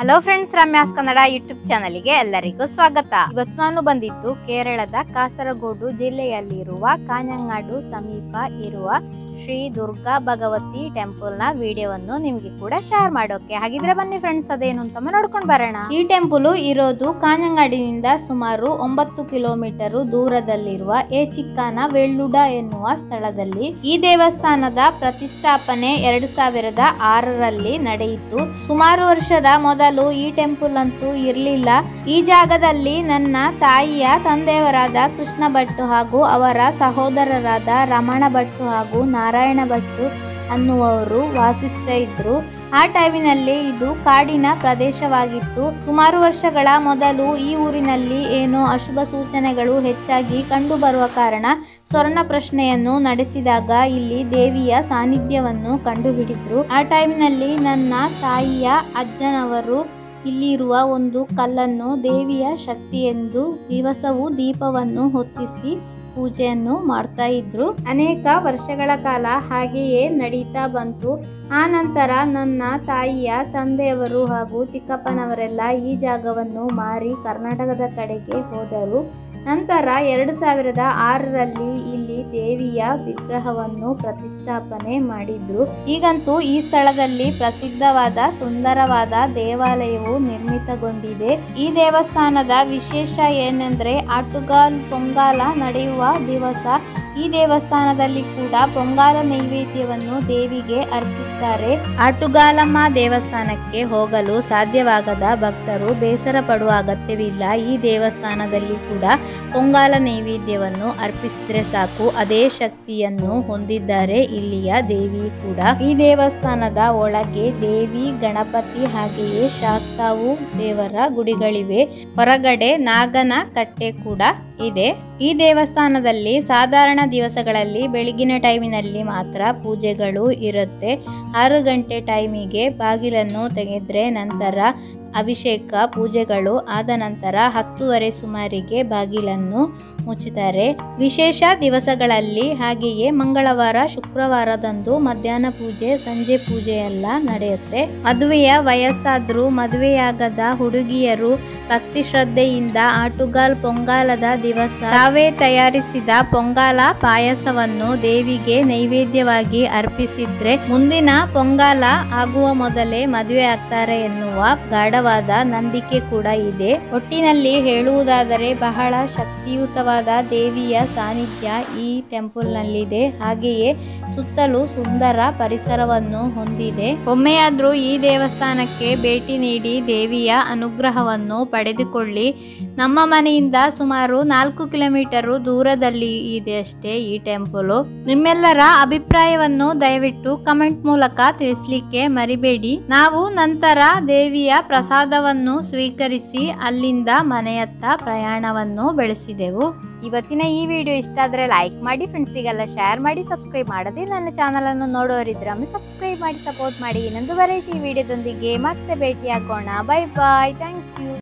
hello friends Ramya's Kannada YouTube ಚಾನಲ್ಗೆ ಎಲ್ಲರಿಗೂ ಸ್ವಾಗತ ಇವತ್ತು ನಾನು ಬಂದಿದ್ದು ಕೇರಳದ ಕಾಸರಗೋಡು ಜಿಲ್ಲೆಯಲ್ಲಿರುವ ಕಾഞ്ഞങ്ങാಡು ಸಮೀಪ ಇರುವ ಶ್ರೀ ದುರ್ಗಾ ಭಗವತಿ ಟೆಂಪಲ್ ನ ವಿಡಿಯೋವನ್ನು ನಿಮಗೆ ಕೂಡ ಶೇರ್ ಮಾಡೋಕೆ ಹಾಗಿದ್ರೆ ಬನ್ನಿ ಫ್ರೆಂಡ್ಸ್ ಅದೇನು ಅಂತ ನೋಡ್ಕೊಂಡು ಬರೋಣ ಈ ಟೆಂಪಲ್ ಇರೋದು ಕಾഞ്ഞങ്ങാಡಿನಿಂದ ಸುಮಾರು ಒಂಬತ್ತು ಕಿಲೋಮೀಟರ್ ದೂರದಲ್ಲಿರುವ ಎ ಚಿಕ್ಕಾನ ವೆಳ್ಳುಡ ಎನ್ನುವ ಸ್ಥಳದಲ್ಲಿ ಈ ದೇವಸ್ಥಾನದ ಪ್ರತಿಷ್ಠಾಪನೆ ಎರಡು ಸಾವಿರದ ಆರರಲ್ಲಿ ನಡೆಯಿತು ಸುಮಾರು ವರ್ಷದ ಮೊದಲು ಈ ಟೆಂಪಲ್ ಅಂತೂ ಇರಲಿಲ್ಲ ಈ ಜಾಗದಲ್ಲಿ ನನ್ನ ತಾಯಿಯ ತಂದೆಯವರಾದ ಕೃಷ್ಣ ಭಟ್ಟು ಹಾಗೂ ಅವರ ಸಹೋದರರಾದ ರಮಣ ಭಟ್ಟು ಹಾಗೂ ನಾರಾಯಣ ಭಟ್ಟು ಅನ್ನುವರು ವಾಸಿಸ್ತಾ ಇದ್ರು ಆ ಟೈಮಿನಲ್ಲಿ ಇದು ಕಾಡಿನ ಪ್ರದೇಶವಾಗಿತ್ತು ಸುಮಾರು ವರ್ಷಗಳ ಮೊದಲು ಈ ಊರಿನಲ್ಲಿ ಏನೋ ಅಶುಭ ಸೂಚನೆಗಳು ಹೆಚ್ಚಾಗಿ ಕಂಡು ಬರುವ ಕಾರಣ ಸ್ವರ್ಣ ಪ್ರಶ್ನೆಯನ್ನು ನಡೆಸಿದಾಗ ಇಲ್ಲಿ ದೇವಿಯ ಸಾನ್ನಿಧ್ಯವನ್ನು ಕಂಡುಹಿಡಿದ್ರು ಆ ಟೈಮಿನಲ್ಲಿ ನನ್ನ ತಾಯಿಯ ಅಜ್ಜನವರು ಇಲ್ಲಿರುವ ಒಂದು ಕಲ್ಲನ್ನು ದೇವಿಯ ಶಕ್ತಿ ಎಂದು ದಿವಸವೂ ದೀಪವನ್ನು ಹೊತ್ತಿಸಿ ಪೂಜೆಯನ್ನು ಮಾಡ್ತಾ ಇದ್ರು ಅನೇಕ ವರ್ಷಗಳ ಕಾಲ ಹಾಗೆಯೇ ನಡೀತಾ ಬಂತು ಆ ನಂತರ ನನ್ನ ತಾಯಿಯ ತಂದೆಯವರು ಹಾಗೂ ಚಿಕ್ಕಪ್ಪನವರೆಲ್ಲ ಈ ಜಾಗವನ್ನು ಮಾರಿ ಕರ್ನಾಟಕದ ಕಡೆಗೆ ಹೋದರು ನಂತರ ಎರಡು ಸಾವಿರದ ಆರರಲ್ಲಿ ಇಲ್ಲಿ ದೇವಿಯ ವಿಗ್ರಹವನ್ನು ಪ್ರತಿಷ್ಠಾಪನೆ ಮಾಡಿದ್ರು ಈಗಂತೂ ಈ ಸ್ಥಳದಲ್ಲಿ ಪ್ರಸಿದ್ಧವಾದ ಸುಂದರವಾದ ದೇವಾಲಯವು ನಿರ್ಮಿತಗೊಂಡಿದೆ ಈ ದೇವಸ್ಥಾನದ ವಿಶೇಷ ಏನೆಂದ್ರೆ ಆಟುಗಾಲ್ ಪೊಂಗಾಲ ನಡೆಯುವ ದಿವಸ ಈ ದೇವಸ್ಥಾನದಲ್ಲಿ ಕೂಡ ಪೊಂಗಾಲ ನೈವೇದ್ಯವನ್ನು ದೇವಿಗೆ ಅರ್ಪಿಸ್ತಾರೆ ಆಟುಗಾಲಮ್ಮ ದೇವಸ್ಥಾನಕ್ಕೆ ಹೋಗಲು ಸಾಧ್ಯವಾಗದ ಭಕ್ತರು ಬೇಸರ ಪಡುವ ಅಗತ್ಯವಿಲ್ಲ ಈ ದೇವಸ್ಥಾನದಲ್ಲಿ ಕೂಡ ಪೊಂಗಾಲ ನೈವೇದ್ಯವನ್ನು ಅರ್ಪಿಸಿದ್ರೆ ಸಾಕು ಅದೇ ಶಕ್ತಿಯನ್ನು ಹೊಂದಿದ್ದಾರೆ ಇಲ್ಲಿಯ ದೇವಿ ಕೂಡ ಈ ದೇವಸ್ಥಾನದ ಒಳಗೆ ದೇವಿ ಗಣಪತಿ ಹಾಗೆಯೇ ಶಾಸ್ತಾವು ದೇವರ ಗುಡಿಗಳಿವೆ ಹೊರಗಡೆ ನಾಗನ ಕಟ್ಟೆ ಕೂಡ ಇದೆ ಈ ದೇವಸ್ಥಾನದಲ್ಲಿ ಸಾಧಾರಣ ದಿವಸಗಳಲ್ಲಿ ಬೆಳಗಿನ ಟೈಮಿನಲ್ಲಿ ಮಾತ್ರ ಪೂಜೆಗಳು ಇರುತ್ತೆ ಆರು ಗಂಟೆ ಟೈಮಿಗೆ ಬಾಗಿಲನ್ನು ತೆಗೆದ್ರೆ ನಂತರ ಅಭಿಷೇಕ ಪೂಜೆಗಳು ಆದ ನಂತರ ಹತ್ತುವರೆ ಸುಮಾರಿಗೆ ಬಾಗಿಲನ್ನು ಮುಚ್ಚುತ್ತಾರೆ ವಿಶೇಷ ದಿವಸಗಳಲ್ಲಿ ಹಾಗೆಯೇ ಮಂಗಳವಾರ ಶುಕ್ರವಾರದಂದು ಮಧ್ಯಾಹ್ನ ಪೂಜೆ ಸಂಜೆ ಪೂಜೆ ಎಲ್ಲ ನಡೆಯುತ್ತೆ ಮದುವೆಯ ವಯಸ್ಸಾದ್ರೂ ಮದುವೆಯಾಗದ ಹುಡುಗಿಯರು ಭಕ್ತಿ ಶ್ರದ್ಧೆಯಿಂದ ಆಟುಗಾಲ್ ಪೊಂಗಾಲದ ದಿವಸ ತಾವೇ ತಯಾರಿಸಿದ ಪೊಂಗಾಲ ಪಾಯಸವನ್ನು ದೇವಿಗೆ ನೈವೇದ್ಯವಾಗಿ ಅರ್ಪಿಸಿದ್ರೆ ಮುಂದಿನ ಪೊಂಗಾಲ ಆಗುವ ಮೊದಲೇ ಮದುವೆ ಆಗ್ತಾರೆ ಎನ್ನುವ ಗಾಢವಾದ ನಂಬಿಕೆ ಕೂಡ ಇದೆ ಒಟ್ಟಿನಲ್ಲಿ ಹೇಳುವುದಾದರೆ ಬಹಳ ಶಕ್ತಿಯುತವಾದ ದೇವಿಯ ಸಾನ್ನಿಧ್ಯ ಈ ಟೆಂಪಲ್ನಲ್ಲಿದೆ ಹಾಗೆಯೇ ಸುತ್ತಲೂ ಸುಂದರ ಪರಿಸರವನ್ನು ಹೊಂದಿದೆ ಒಮ್ಮೆಯಾದ್ರೂ ಈ ದೇವಸ್ಥಾನಕ್ಕೆ ಭೇಟಿ ನೀಡಿ ದೇವಿಯ ಅನುಗ್ರಹವನ್ನು ಪಡೆದುಕೊಳ್ಳಿ ನಮ್ಮ ಮನೆಯಿಂದ ಸುಮಾರು ನಾಲ್ಕು ಕಿಲೋಮೀಟರು ದೂರದಲ್ಲಿ ಇದೆ ಅಷ್ಟೇ ಈ ಟೆಂಪಲು ನಿಮ್ಮೆಲ್ಲರ ಅಭಿಪ್ರಾಯವನ್ನು ದಯವಿಟ್ಟು ಕಮೆಂಟ್ ಮೂಲಕ ತಿಳಿಸ್ಲಿಕ್ಕೆ ಮರಿಬೇಡಿ ನಾವು ನಂತರ ದೇವಿಯ ಪ್ರಸಾದವನ್ನು ಸ್ವೀಕರಿಸಿ ಅಲ್ಲಿಂದ ಮನೆಯತ್ತ ಪ್ರಯಾಣವನ್ನು ಬೆಳೆಸಿದೆವು ಇವತ್ತಿನ ಈ ವಿಡಿಯೋ ಇಷ್ಟ ಆದರೆ ಲೈಕ್ ಮಾಡಿ ಫ್ರೆಂಡ್ಸಿಗೆಲ್ಲ ಶೇರ್ ಮಾಡಿ ಸಬ್ಸ್ಕ್ರೈಬ್ ಮಾಡದೆ ನನ್ನ ಚಾನಲನ್ನು ನೋಡೋರಿದ್ರೆ ಸಬ್ಸ್ಕ್ರೈಬ್ ಮಾಡಿ ಸಪೋರ್ಟ್ ಮಾಡಿ ಇನ್ನೊಂದು ವೆರೈಟಿ ವಿಡಿಯೋದೊಂದಿಗೆ ಮತ್ತೆ ಭೇಟಿಯಾಗೋಣ ಬೈ ಬಾಯ್ ಥ್ಯಾಂಕ್ ಯು